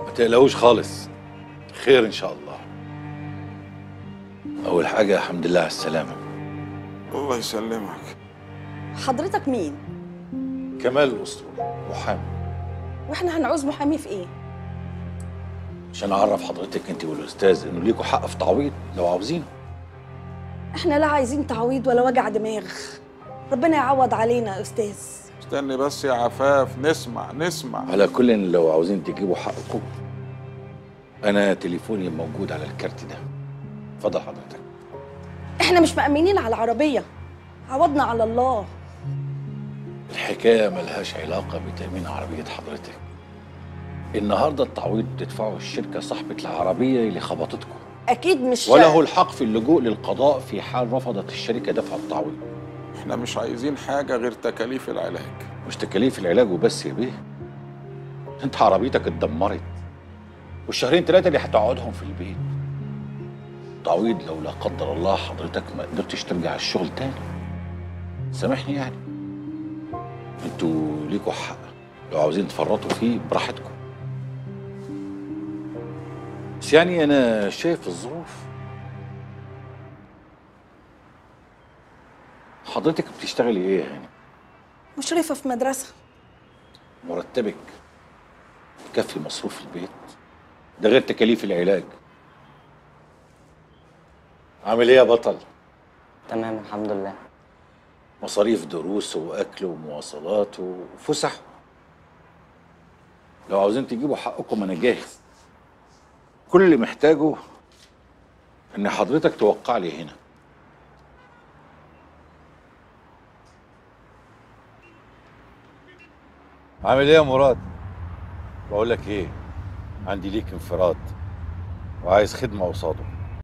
ما تقلقوش خالص خير ان شاء الله اول حاجه الحمد لله على السلامه الله يسلمك حضرتك مين كمال الاسطول محامي واحنا هنعوز محامي في ايه عشان اعرف حضرتك انت والاستاذ انه ليكوا حق في تعويض لو عاوزينه احنا لا عايزين تعويض ولا وجع دماغ ربنا يعوض علينا يا استاذ استني بس يا عفاف نسمع نسمع على كل لو عاوزين تجيبوا حقكم انا تليفوني موجود على الكارت ده اتفضل حضرتك احنا مش مأمنين على العربية عوضنا على الله الحكايه ملهاش علاقه بتامين عربيه حضرتك النهارده التعويض بتدفعه الشركه صاحبه العربيه اللي خبطتكم اكيد مش وله الحق في اللجوء للقضاء في حال رفضت الشركه دفع التعويض احنا مش عايزين حاجة غير تكاليف العلاج مش تكاليف العلاج وبس يا بيه انت عربيتك اتدمرت والشهرين ثلاثه اللي هتقعدهم في البيت تعويض لو لا قدر الله حضرتك ما قدرتش ترجع الشغل تاني سامحني يعني انتوا ليكوا حق لو عاوزين تفرطوا فيه براحتكم بس يعني انا شايف الظروف حضرتك بتشتغلي ايه يعني مشرفة في مدرسة مرتبك يكفي مصروف البيت ده غير تكاليف العلاج عامل ايه يا بطل تمام الحمد لله مصاريف دروس واكل ومواصلات وفسح لو عاوزين تجيبوا حقكم انا جاهز كل اللي محتاجه ان حضرتك توقع لي هنا عامل ايه يا مراد بقول لك ايه عندي ليك انفراد وعايز خدمه قصاده